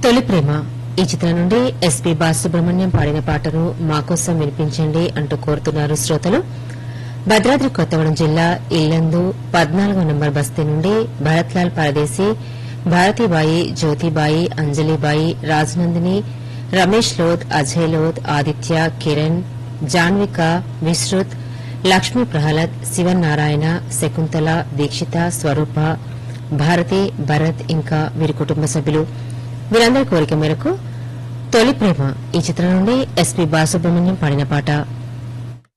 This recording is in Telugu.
తొలి ప్రేమ ఈ చిత్రం నుండి ఎస్పీ బాలసుబ్రహ్మణ్యం పాడిన పాటను మా కోసం వినిపించండి అంటూ కోరుతున్నారు శ్రోతలు భద్రాద్రి కొత్తగూడెం జిల్లా ఇల్లందు పద్నాలుగో నంబర్ బస్తీ నుండి భరత్లాల్ పరదేశి భారతీబాయి జ్యోతిబాయి అంజలిబాయి రాజనందిని రమేష్ లోద్ అజయ్ లోద్ ఆదిత్య కిరణ్ జాన్విక విశ్రుత్ లక్ష్మీ ప్రహ్లాద్ శివనారాయణ శకుంతల దీక్షిత స్వరూప భారతి భరత్ ఇంకా వీరి కుటుంబ సభ్యులు వీరందరి కోరిక మేరకు తొలి ప్రేమ ఈ చిత్రం నుండి ఎస్పీ బాలసుబ్రహ్మణ్యం పాడిన పాట